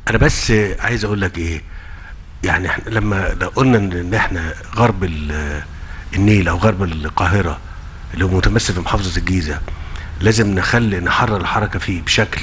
انا بس عايز اقول لك ايه يعني احنا لما لو قلنا ان إن احنا غرب ال- النيل او غرب القاهره اللي هو متمثل في محافظه الجيزه لازم نخلي نحرر الحركه فيه بشكل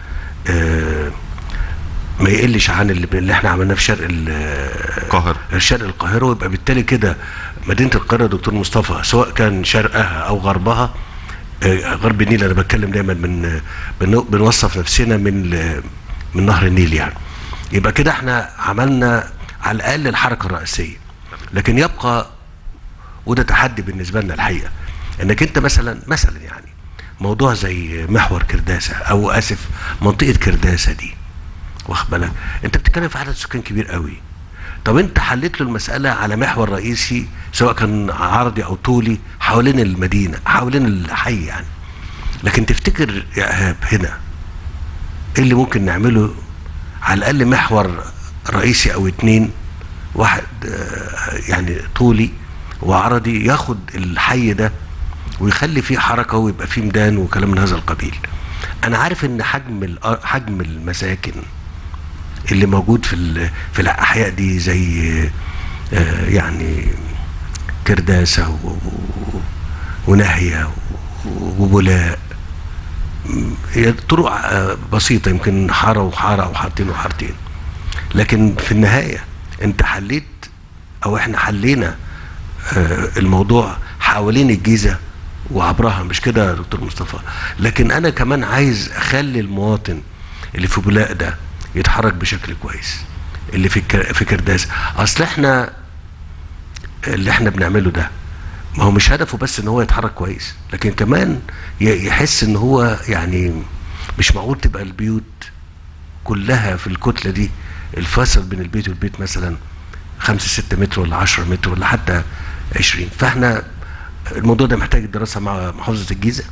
آه ما يقلش عن اللي, اللي احنا عملناه في شرق ال- القاهرة. شرق القاهره ويبقى بالتالي كده مدينه القاهره دكتور مصطفى سواء كان شرقها او غربها آه، غرب النيل انا بتكلم دايما من بن- بنوصف نفسنا من ال- من نهر النيل يعني يبقى كده احنا عملنا على الاقل الحركه الرئيسيه لكن يبقى وده تحدي بالنسبه لنا الحقيقه انك انت مثلا مثلا يعني موضوع زي محور كرداسه او اسف منطقه كرداسه دي واخد بالك انت بتتكلم في عدد سكان كبير قوي طب انت حليت له المساله على محور رئيسي سواء كان عرضي او طولي حوالين المدينه حوالين الحي يعني لكن تفتكر يا ايهاب هنا ايه اللي ممكن نعمله على الاقل محور رئيسي او اتنين واحد آه، يعني طولي وعرضي ياخد الحي ده ويخلي فيه حركه ويبقى فيه ميدان وكلام من هذا القبيل انا عارف ان حجم الأ- حجم المساكن اللي موجود في ال- في الاحياء دي زي آه، يعني كرداسه و- و- وناهيه و- وبولاق م- هي طرق آه، بسيطه يمكن حاره وحاره او حارتين وحارتين لكن في النهايه انت حليت او احنا حلينا آه، الموضوع حوالين الجيزه وعبرها مش كده يا دكتور مصطفى لكن انا كمان عايز اخلي المواطن اللي في بولاق ده يتحرك بشكل كويس اللي في الك- في كرداس اصل احنا اللي احنا بنعمله ده ما هو مش هدفه بس ان هو يتحرك كويس لكن كمان ي- يحس ان هو يعني مش معقول تبقى البيوت كلها في الكتله دي الفاصل بين البيت والبيت مثلا خمسة ستة متر ولا عشرة متر ولا حتى عشرين فاحنا الموضوع ده محتاج دراسة مع محافظة الجيزة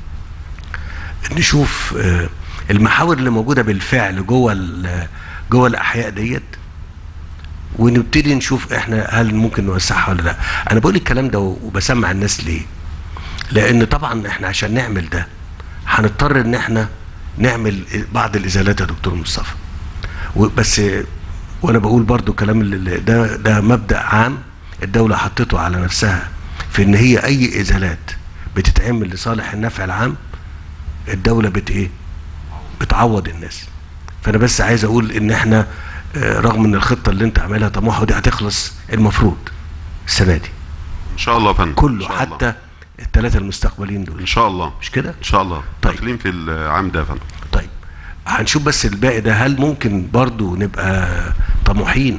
نشوف آه، المحاور اللي موجودة بالفعل جوه ال- جوه الأحياء ديت ونبتدي نشوف احنا هل ممكن نوسعها ولا لا انا بقول الكلام ده وبسمع الناس ليه لان طبعا احنا عشان نعمل ده هنضطر ان احنا نعمل بعض الازالات يا دكتور مصطفى و- بس وانا بقول برضو كلام اللي ده ده مبدا عام الدوله حطته على نفسها في ان هي اي ازالات بتتعمل لصالح النفع العام الدوله بت ايه بتعوض الناس فانا بس عايز اقول ان احنا آه، رغم ان الخطه اللي انت عاملها طموحه ودي هتخلص المفروض السنه دي ان شاء الله يا فندم كله إن شاء الله. حتى الثلاثه المستقبلين دول ان شاء الله مش كده ان شاء الله طيب. داخلين في العام ده يا فندم طيب هنشوف بس الباقي ده هل ممكن برضو نبقى طموحين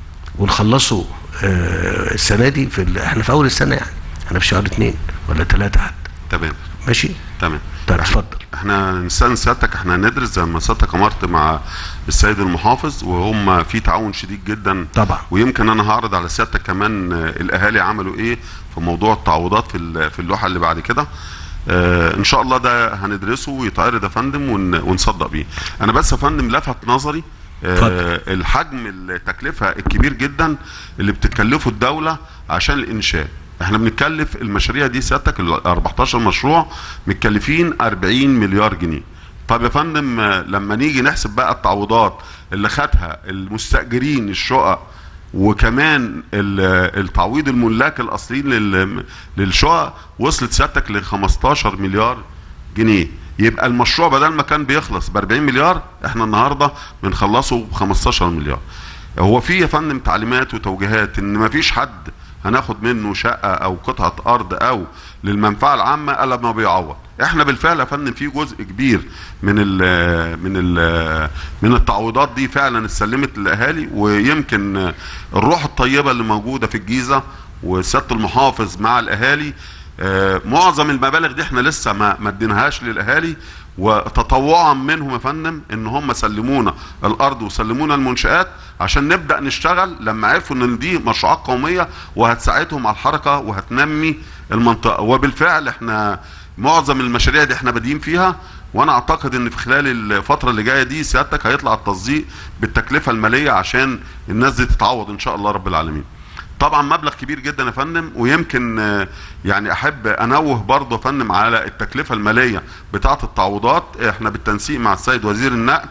ونخلصه آه، السنه دي في ال- احنا في اول السنه يعني احنا في شهر اتنين ولا ثلاثه حتى تمام ماشي تمام طيب إحنا- اتفضل احنا نستنى سيادتك احنا هندرس زي ما سيادتك امرت مع السيد المحافظ وهم في تعاون شديد جدا طبعا ويمكن انا هعرض على سيادتك كمان آه، الاهالي عملوا ايه في موضوع التعويضات في ال- في اللوحه اللي بعد كده آه ان شاء الله ده هندرسه ويتعرض يا فندم ون- ونصدق بيه انا بس يا فندم لفت نظري اتفضل. آه الحجم التكلفه الكبير جدا اللي بتكلفه الدوله عشان الانشاء احنا بنتكلف المشاريع دي سيادتك ال 14 مشروع متكلفين 40 مليار جنيه طب يا فندم آه، لما نيجي نحسب بقى التعويضات اللي خدها المستاجرين الشقق وكمان ال- التعويض الملاك الاصليين لل- للشقق وصلت سيادتك ل 15 مليار جنيه يبقى المشروع بدل ما كان بيخلص ب 40 مليار احنا النهارده بنخلصه ب 15 مليار هو في يا فندم تعليمات وتوجيهات ان ما فيش حد هناخد منه شقه او قطعه ارض او للمنفعه العامه الا ما بيعوض احنا بالفعل يا فندم في جزء كبير من ال من ال من التعويضات دي فعلا اتسلمت للاهالي ويمكن الروح الطيبه اللي موجوده في الجيزه وسياده المحافظ مع الاهالي آه، معظم المبالغ دي احنا لسه ما ما اديناهاش للاهالي وتطوعا منهم يا فندم ان هم سلمونا الارض وسلمونا المنشات عشان نبدا نشتغل لما عرفوا ان دي مشروعات قوميه وهتساعدهم على الحركه وهتنمي المنطقه وبالفعل احنا معظم المشاريع دي احنا بادئين فيها وانا اعتقد ان في خلال الفتره اللي جايه دي سيادتك هيطلع التصديق بالتكلفه الماليه عشان الناس دي تتعوض ان شاء الله رب العالمين طبعا مبلغ كبير جدا يا فندم ويمكن آه، يعني احب انوه برضه يا فندم على التكلفه الماليه بتاعه التعويضات احنا بالتنسيق مع السيد وزير النقل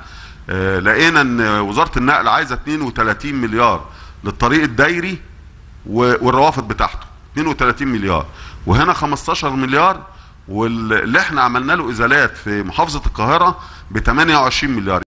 آه، لقينا ان وزاره النقل عايزه 32 مليار للطريق الدايري و- والروافد بتاعته 32 مليار وهنا 15 مليار واللي احنا عملنا له ازالات في محافظه القاهره ب 28 مليار